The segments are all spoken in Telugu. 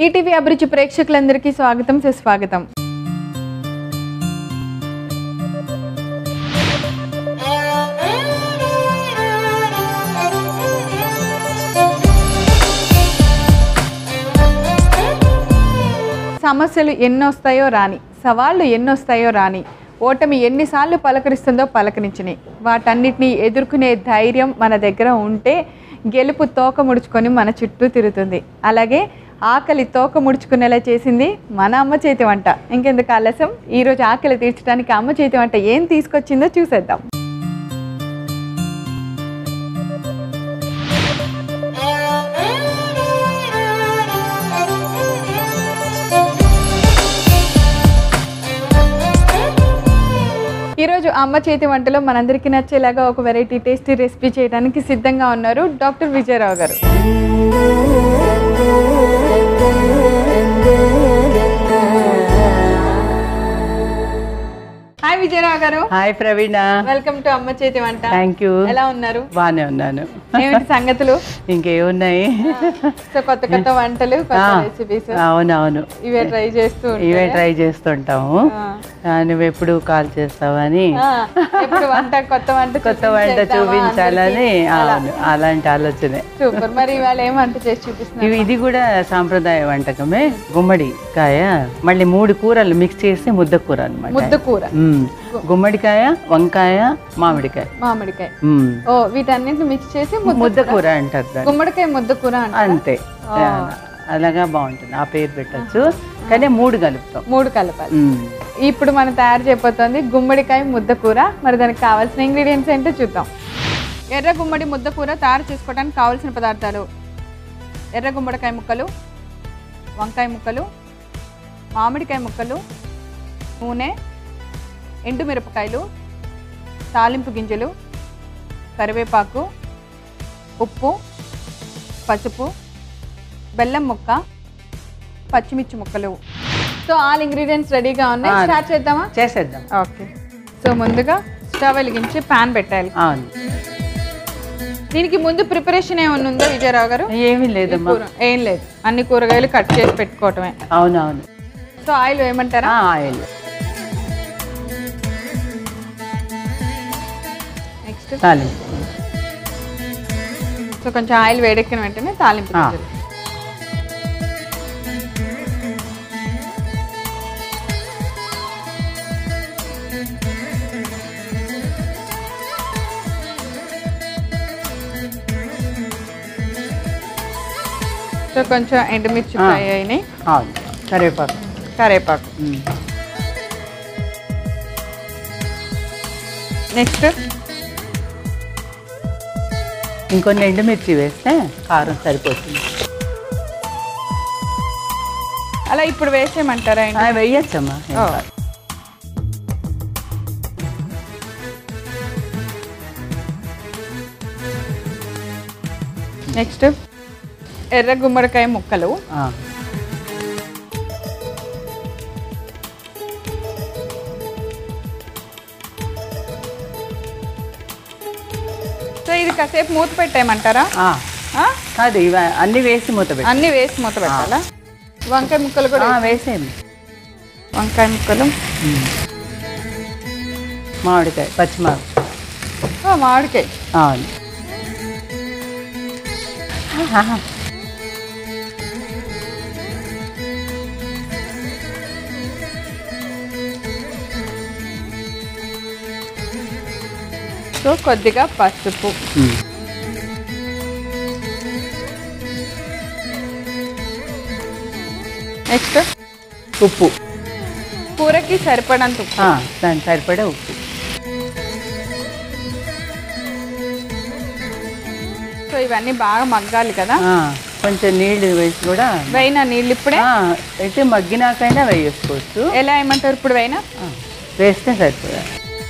ఈటీవీ అభిరుచి ప్రేక్షకులందరికీ స్వాగతం సుస్వాగతం సమస్యలు ఎన్నొస్తాయో రాని సవాళ్ళు ఎన్నొస్తాయో రాని ఓటమి ఎన్నిసార్లు పలకరిస్తుందో పలకరించినాయి వాటన్నిటిని ఎదుర్కొనే ధైర్యం మన దగ్గర ఉంటే గెలుపు తోక ముడుచుకొని మన చుట్టూ తిరుగుతుంది అలాగే ఆకలి తోక ముడుచుకునేలా చేసింది మన అమ్మ చేతి వంట ఇంకెందుకు ఆలస్యం ఈరోజు ఆకలి తీర్చడానికి అమ్మ చేతి వంట ఏం తీసుకొచ్చిందో చూసేద్దాం ఈరోజు అమ్మ చేతి వంటలో మనందరికీ నచ్చేలాగా ఒక వెరైటీ టేస్టీ రెసిపీ చేయడానికి సిద్ధంగా ఉన్నారు డాక్టర్ విజయరావు గారు హాయ్ విజయరావు గారు హాయ్ ప్రవీణ వెల్కమ్ టు అమ్మ చేతి వంట థ్యాంక్ యూ ఎలా ఉన్నారు బాగానే ఉన్నాను ఏమిటి సంగతులు ఇంకేమున్నాయి సో కొత్త కొత్త వంటలు కొత్త ఆ, రెసిపీస్ అవునవును ఇవే ట్రై చేస్తూ ఇవే ఉంటారా? ట్రై చేస్తుంటాము ఆ. ఆ, నువ్వు ఎప్పుడు కాల్ చేస్తావని ఆ, ఎప్పుడు వంట కొత్త వంట కొత్త వంట చూపించాలని అవును అలాంటి ఆలోచనే సూపర్ మరి ఇవాళ ఏం వంట చేసి చూపిస్తున్నారు ఇవి ఇది కూడా సాంప్రదాయ వంటకమే గుమ్మడికాయ మళ్ళీ మూడు కూరలు మిక్స్ చేసి ముద్ద కూర అనమాట ముద్ద కూర గుమ్మడికాయ వంకాయ మామిడికాయ మామిడికాయ మ్మ్. ఓ వీటన్నిటిని మిక్స్ చేసి ముద్ద ముద్ద కూర అంటారు దాన్ని గుమ్మడికాయ ముద్ద కూర అంట అంతే అలాగా బాగుంటుంది ఆ పేరు పెట్టచ్చు కానీ మూడు కలుపుతాం మూడు కలపాలి మ్మ్. ఇప్పుడు మనం తయారు చేయబోతోంది గుమ్మడికాయ ముద్ద కూర మరి దానికి కావాల్సిన ఇంగ్రీడియంట్స్ ఏంటో చూద్దాం ఎర్ర గుమ్మడి ముద్ద కూర తయారు చేసుకోవడానికి కావాల్సిన పదార్థాలు ఎర్ర గుమ్మడికాయ ముక్కలు వంకాయ ముక్కలు మామిడికాయ ముక్కలు నూనె ఎండుమిరపకాయలు తాలింపు గింజలు కరివేపాకు ఉప్పు పసుపు బెల్లం ముక్క పచ్చిమిర్చి ముక్కలు సో ఆల్ ఇంగ్రీడియంట్స్ రెడీగా ఉన్నాయి ఆ. స్టార్ట్ చేద్దామా చేసేద్దాం ఓకే సో ముందుగా స్టవ్ వెలిగించి పాన్ పెట్టాలి అవును దీనికి ముందు ప్రిపరేషన్ ఏమన్నా ఉందో విజయరావు గారు ఏమీ లేదమ్మా కూర ఏం లేదు అన్ని కూరగాయలు కట్ చేసి పెట్టుకోవటమే అవునవును సో ఆయిల్ వేయమంటారా ఆ, ఆయిల్ నెక్స్ట్ తాలింపు సో కొంచెం ఆయిల్ వేడెక్కిన వెంటనే తాలింపు ఆ. గింజలు. సో కొంచెం ఎండుమిర్చి ఆ. ఫ్రై అయినాయి అవును కరివేపాకు కరేపాకు మ్మ్. నెక్స్ట్ ఇంకొన్ని ఎండుమిర్చి వేస్తే కారం సరిపోతుంది అలా ఇప్పుడు వేసేయమంటారా ఆ, అండి వేయచ్చమ్మా ఏం ఓ. కాదు. నెక్స్ట్ ఎర్ర గుమ్మడికాయ ముక్కలు ఆ. సో ఇది కాసేపు మూత పెట్టేయమంటారా ఆ. ఆ? కాదు ఇవ అన్ని వేసి మూత పెట్టు అన్ని వేసి మూత పెట్టాలా వంకాయ ముక్కలు కూడా ఆ, వేసేయండి వంకాయ ముక్కలు మామిడికాయ పచ్చిమామిడి ఆ, మామిడికాయ అవును సో కొద్దిగా పసుపు మ్మ్. నెక్స్ట్ ఉప్పు కూరకి సరిపడంత ఉప్పు ఆ, దానికి సరిపడే ఉప్పు సో ఇవన్నీ బాగా మగ్గాలి కదా ఆ, కొంచెం నీళ్లు వేసి కూడా వేయినా నీళ్ళు ఇప్పుడే ఆ, అయితే మగ్గినాకైనా వేసుకోవచ్చు ఎలా ఏమంటారు ఇప్పుడు వేయినా ఆ, వేస్తే సరిపోదా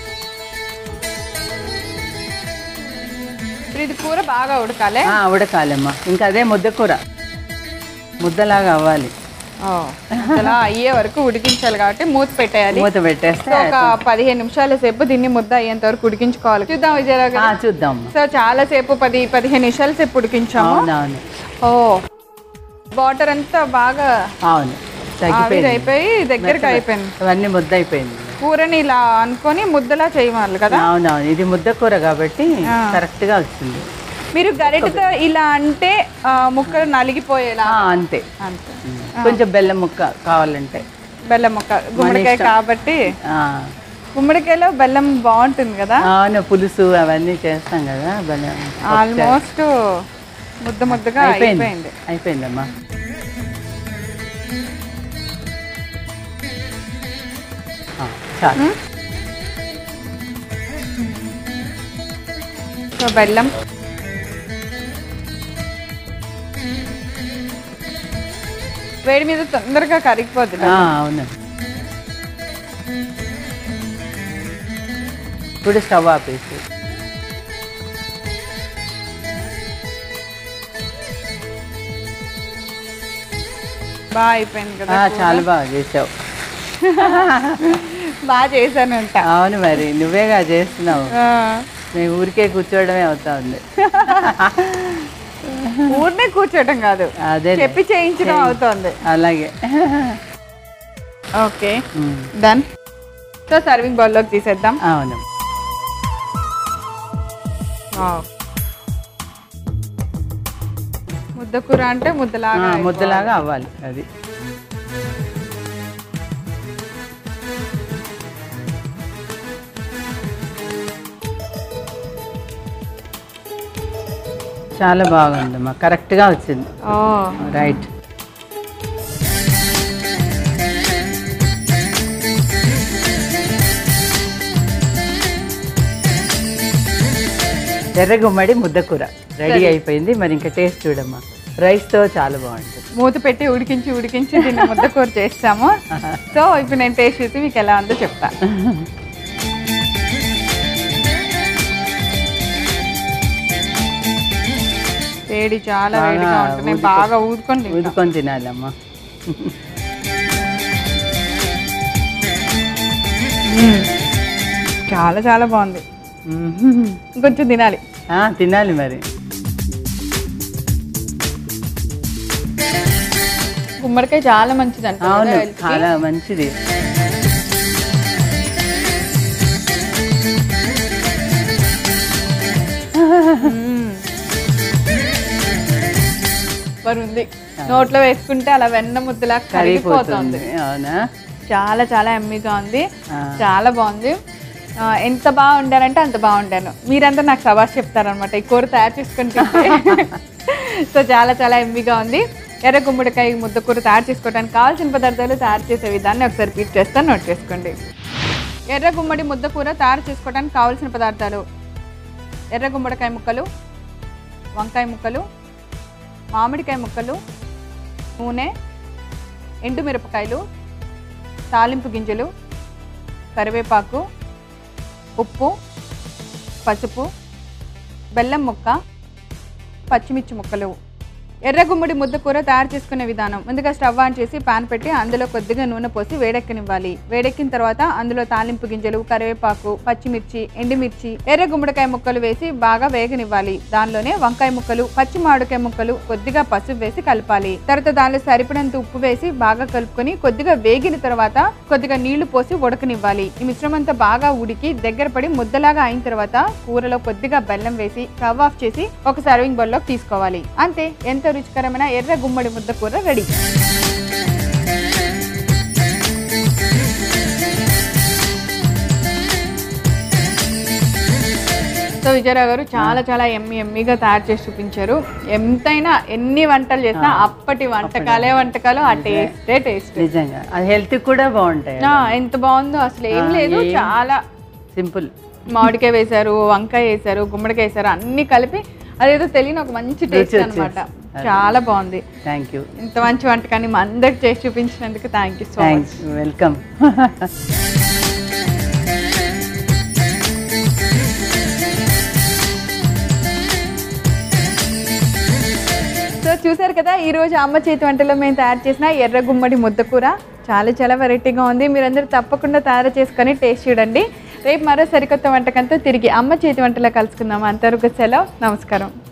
ఇప్పుడు ఇది కూర బాగా ఉడకాలి ఉడకాలమ్మా ఇంకా అదే ముద్ద కూర ముద్దలాగా అవ్వాలి ఓ, అలా అయ్యే వరకు ఉడికించాలి కాబట్టి మూత పెట్టేయాలి మూత పెట్టేస్తే సో ఒక పదిహేను నిమిషాల సేపు దీన్ని ముద్ద అయ్యేంత వరకు ఉడికించుకోవాలి చూద్దాం విజయరావు ఆ, గారు చూద్దాం సో చాలా సేపు పది పదిహేను నిమిషాల సేపు ఉడికించాము అవునవును ఓ వాటర్ అంతా బాగా అవును ఆవిరి తగ్గిపోయింది అయిపోయి దగ్గరికి అయిపోయింది అవన్నీ ముద్ద అయిపోయింది కూరని ఇలా అనుకొని ముద్దలా చేయవాలి కదా అవునవును ఇది ముద్ద కూర కాబట్టి ఆ. కరెక్ట్గా వచ్చింది మీరు గరిటతో ఇలా అంటే ఆ, ముక్కలు నలిగిపోయేలా ఆ, అంతే అంతే కొంచెం బెల్లం ముక్క కావాలంటే బెల్లం ముక్క గుమ్మడికాయ ఇష్టం. కాబట్టి ఆ. గుమ్మడికాయలో బెల్లం బాగుంటుంది కదా అవును పులుసు అవన్నీ చేస్తాం కదా బెల్లం ఆల్మోస్ట్ ముద్ద ముద్దగా అయిపోయింది అయిపోయింది అయిపోయిందమ్మా ఆ, చాలు సో బెల్లం వేడి మీద తొందరగా కరిగిపోద్ది ఆ, అవును ఇప్పుడు స్టవ్ ఆపేసి బాగా అయిపోయింది కదా ఆ, చాలా బాగా చేసావు బాగా చేశానంట అవును మరి నువ్వేగా చేస్తున్నావు ఆ, మేము ఊరికే కూర్చోవడమే అవుతా ఉంది ఊరినే కూర్చోటం కాదు అదే చెప్పి చేయించడం అవుతోంది అలాగే okay um, done so serving బౌల్లోకి తీసేద్దాం అవును వావ్. ముద్ద కూర అంటే ఆ, ముద్దలాగా ముద్దలాగా అవ్వాలి అది చాలా బాగుందమ్మా కరెక్ట్గా వచ్చింది ఓ రైట్ ఎర్ర గుమ్మడి ముద్ద కూర రెడీ అయిపోయింది మరి ఇంకా టేస్ట్ చూడమ్మా రైస్తో చాలా బాగుంటుంది మూత పెట్టి ఉడికించి ఉడికించి దీన్ని ముద్ద కూర చేస్తాము సో ఇప్పుడు నేను టేస్ట్ చేసి మీకు ఎలా ఉందో చెప్తా వేడి చాలా బాగా వేడిగా ఉంటుంది నేను ఊదుకో- బాగా ఊదుకొని తింటా. ఊదుకొని తినాలమ్మా మ్మ్. చాలా చాలా బాగుంది మ్మ్. ఇంకొంచెం తినాలి ఆ, తినాలి మరి గుమ్మడికాయ చాలా మంచిది అంట అవును చాలా మంచిది సూపర్ ఉంది నోట్లో వేసుకుంటే అలా వెన్న ముద్దలా కరిగిపోతుంది కరిగిపోతుంది అవునా చాలా చాలా ఎమ్మీగా ఉంది ఆ. చాలా బాగుంది ఆ, ఎంత బాగా వండారంటే అంత బాగుండాను మీరంతా నాకు సభాష్ చెప్తారనమాట ఈ కూర తయారు చేసుకొని తింటే సో చాలా చాలా ఎమ్మీగా ఉంది ఎర్ర గుమ్మడికాయ ముద్ద కూర తయారు చేసుకోవడానికి కావాల్సిన పదార్థాలు తయారు చేసే విధాన్ని ఒకసారి రిపీట్ చేస్తాను నోట్ చేసుకోండి ఎర్ర గుమ్మడి ముద్ద కూర తయారు చేసుకోవడానికి కావాల్సిన పదార్థాలు ఎర్ర గుమ్మడికాయ ముక్కలు వంకాయ ముక్కలు మామిడికాయ ముక్కలు నూనె ఎండుమిరపకాయలు తాలింపు గింజలు కరివేపాకు ఉప్పు పసుపు బెల్లం ముక్క పచ్చిమిర్చి ముక్కలు ఎర్ర గుమ్మడి ముద్ద కూర తయారు చేసుకునే విధానం ముందుగా స్టవ్ ఆన్ చేసి పాన్ పెట్టి అందులో కొద్దిగా నూనె పోసి వేడెక్కనివ్వాలి వేడెక్కిన తర్వాత అందులో తాలింపు గింజలు కరివేపాకు పచ్చిమిర్చి ఎండుమిర్చి ఎర్ర గుమ్మడికాయ ముక్కలు వేసి బాగా వేగనివ్వాలి దానిలోనే వంకాయ ముక్కలు పచ్చి మామిడికాయ ముక్కలు కొద్దిగా పసుపు వేసి కలపాలి తర్వాత దానిలో సరిపడినంత ఉప్పు వేసి బాగా కలుపుకొని కొద్దిగా వేగిన తర్వాత కొద్దిగా నీళ్లు పోసి ఉడకనివ్వాలి ఈ మిశ్రమంతా బాగా ఉడికి దగ్గర పడి ముద్దలాగా అయిన తర్వాత కూరలో కొద్దిగా బెల్లం వేసి స్టవ్ ఆఫ్ చేసి ఒక సర్వింగ్ బౌల్లోకి తీసుకోవాలి అంతే ఎంతో రుచికరమైన ఎర్ర గుమ్మడి ముద్ద కూర రెడీ సో విజయరావు గారు చాలా చాలా ఎమ్మి ఎమ్మిగా తయారు చేసి చూపించారు ఎంతైనా ఎన్ని వంటలు చేసినా అప్పటి వంటకాలే వంటకాలు ఆ టేస్టే టేస్ట్ నిజంగా అది హెల్త్ కూడా బాగుంటాయి ఎంత బాగుందో అసలు ఏం లేదు చాలా సింపుల్ మామిడికాయ వేశారు వంకాయ వేశారు గుమ్మడికాయ వేశారు అన్ని కలిపి అదేదో తెలియని ఒక మంచి టేస్ట్ రుచి అన్నమాట వచ్చేసి. చాలా బాగుంది థ్యాంక్ యూ ఇంత మంచి వంటకాన్ని మా అందరికి చేసి చూపించినందుకు thank you so much thanks welcome so చూసారు కదా ఈ రోజు అమ్మ చేతి వంటలో మేము తయారు చేసిన ఎర్ర గుమ్మడి ముద్ద కూర చాలా చాలా వెరైటీగా ఉంది మీరందరూ తప్పకుండా తయారు చేసుకొని టేస్ట్ చూడండి రేపు మరో సరికొత్త వంటకంతో తిరిగి అమ్మ చేతి వంటలో కలుసుకుందాం అంతవరకు సెలవు నమస్కారం